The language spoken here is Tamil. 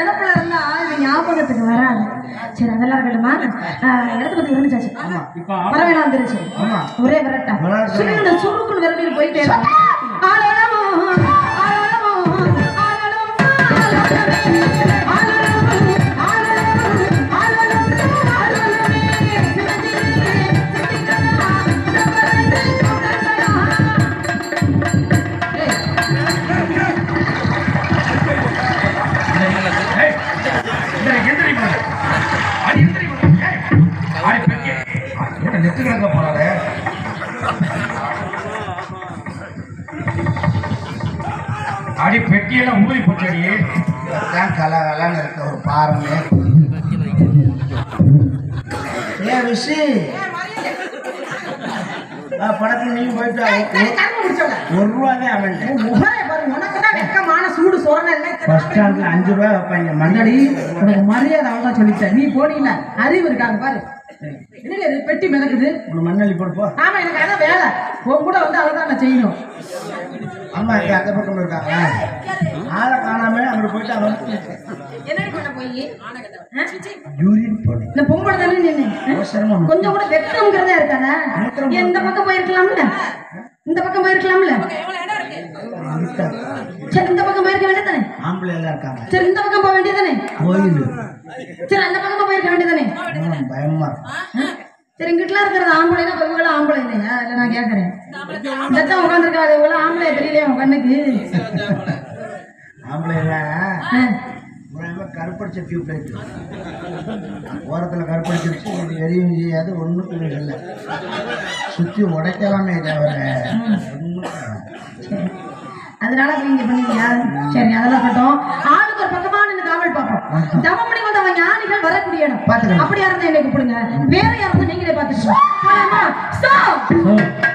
நினப்புல இருந்தா இது ஞாபகத்துக்கு வராது சரி அதெல்லாம் இருக்கட்டுமா ஆஹ், இடத்த பத்தி விரும்பிச்சாச்சு இப்ப பறவைலாம் வந்துருச்சு ஆமா. ஒரே விரட்டா விரட்டு. சுருக்குன்னு சுருக்குன்னு விரட்டிட்டு போயிட்டே இருக்கு. ஆலோலமோ, ஆலோலமோ, ஆலோலமோ, ஆலோலமோ, ஆலோலமோ, ஆலோலமோ, ஆலோலமோ, ஆலோலமே. சிவஜி, சித்திகனா, சபரத்தை கொண்டதா. ஏய், இந்த எந்திரி போடு. அடி எந்திரி போடு. ஏய், அடி பெட்டி. என்ன நெத்து கிடக்க போறாரு அடி பெட்டியெல்லாம் ஊறி போச்சடி தான் கலகலன்னு இருக்க ஒரு பாருங்க ஏன் விஷி படத்துல நீங்க போயிட்டு கரும்பு முடிச்சவங்க. ஒரு ரூபாவே அவன் உன் முகரை பாரு, உனக்குதான் வெட்கமான சூடு சோரணை இல்லை. பஸ் ஸ்டாண்ட்ல அஞ்சு ரூபாய் வைப்பாங்க மண்ணடி மண்ணடி உனக்கு மரியாதை அவ்வளவுதான் சொல்லிட்டேன் நீ போனீல அறிவு இருக்காங்க பாரு என்னடி அது பெட்டி மிதக்குது உனக்கு மண்ணள்ளி போடு போ ஆமா எனக்கு அதான் வேலை உன் கூட வந்து அதை நான் செய்யணும் அம்மா இங்க அந்த பக்கம் இருக்காங்க ஆளை காணாம அங்க போயிட்டு அவன் என்னடி பண்ண போய் யூரின் போடு இந்த பொம்பளை தானே நின்னு அவசரமா கொஞ்சம் கூட வெக்கம்ங்கிறதே இருக்காதா எந்த பக்கம் போயிருக்கலாம்ல இந்த பக்கம் போயிருக்கலாம்ல இருக்கா. சரி இந்த பக்கம் போயிருக்க வேண்டியதானே ஆம்பளை எல்லாம் இருக்காங்க சரி இந்த பக்கம் போக வேண்டியதானே கோயில் சரி அந்த பக்கம் போயிருக்க வேண்டியதானே ஆ, பயமா இருக்கு. சரி இங்கிட்டலாம் இருக்கிறது ஆம்பளைனா இப்ப இவங்களாம் ஆம்பளை இல்லையா இல்லை நான் கேட்குறேன் இதான் உட்காந்துருக்காது இவங்களாம் ஆம்பளை தெரியலையா உன் கண்ணுக்கு ஆம்பளை எல்லாம் ஆ. உடனே கருப்படிச்ச டியூப் லைட் ஓரத்தில் கருப்படிச்சிருச்சு இது எரியும் செய்யாது ஒன்றுக்கும் இல்லை சுற்றி உடைக்கலாமே தவிர ஒண்ணும் சரி. அதனால இப்ப இங்க பண்ணீங்க சரி அதெல்லாம் கட்டும் ஆளுக்கு ஒரு பக்கமா நின்று காவல் பார்ப்போம் தவம் பண்ணி வந்த அவன் ஞானிகள் வரக்கூடிய இடம் பாத்துக்கலாம். அப்படியா இருந்தா என்னை கூப்பிடுங்க வேற யாரும் நீங்களே பார்த்துக்கலாம் Stop! கிடையாது.